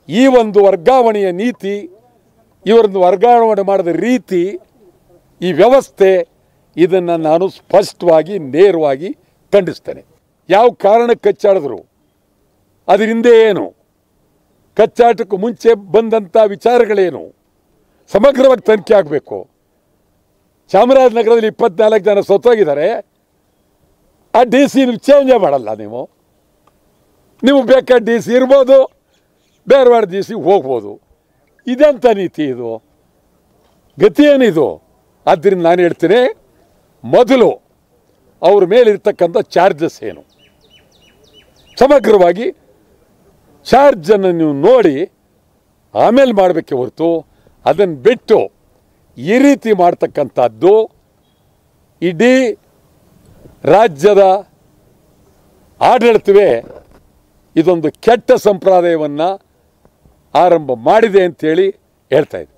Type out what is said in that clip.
ಈ ಒಂದು ವರ್ಗಾವಣೆಯ ನೀತಿ ಇವರನ್ನು ವರ್ಗಾವಣೆ ಮಾಡಿದ ರೀತಿ ಈ ವ್ಯವಸ್ಥೆ ಇದನ್ನು ನಾನು ಸ್ಪಷ್ಟವಾಗಿ ನೇರವಾಗಿ ಖಂಡಿಸ್ತೇನೆ ಯಾವ ಕಾರಣಕ್ಕೆ ಕಚ್ಚಾಡಿದ್ರು ಅದ್ರ ಹಿಂದೆ ಏನು ಕಚ್ಚಾಟಕ್ಕೂ ಮುಂಚೆ ಬಂದಂಥ ವಿಚಾರಗಳೇನು ಸಮಗ್ರವಾಗಿ ತನಿಖೆ ಆಗಬೇಕು ಚಾಮರಾಜನಗರದಲ್ಲಿ ಇಪ್ಪತ್ನಾಲ್ಕು ಜನ ಸತ್ತೋಗಿದ್ದಾರೆ ಆ ಡಿ ಸಿ ನೀವು ಚೇಂಜೇ ಮಾಡಲ್ಲ ನೀವು ನೀವು ಬೇಕಾದ ಡಿ ಸಿ ಇರ್ಬೋದು ಬೇರೆ ಬೇರೆ ಡಿ ಸಿ ಹೋಗ್ಬೋದು ಇದೆಂಥ ನೀತಿ ಇದು ಗತಿ ಏನಿದು ಆದ್ದರಿಂದ ನಾನು ಹೇಳ್ತೀನಿ ಮೊದಲು ಅವ್ರ ಮೇಲಿರ್ತಕ್ಕಂಥ ಚಾರ್ಜಸ್ ಏನು ಸಮಗ್ರವಾಗಿ ಚಾರ್ಜನ್ನು ನೀವು ನೋಡಿ ಆಮೇಲೆ ಮಾಡಬೇಕೆ ಹೊರತು ಅದನ್ನು ಬಿಟ್ಟು ಈ ರೀತಿ ಮಾಡ್ತಕ್ಕಂಥದ್ದು ಇಡೀ ರಾಜ್ಯದ ಆಡಳಿತವೇ ಇದೊಂದು ಕೆಟ್ಟ ಸಂಪ್ರದಾಯವನ್ನು ಆರಂಭ ಮಾಡಿದೆ ಅಂತೇಳಿ ಹೇಳ್ತಾ ಇದ್ದೆ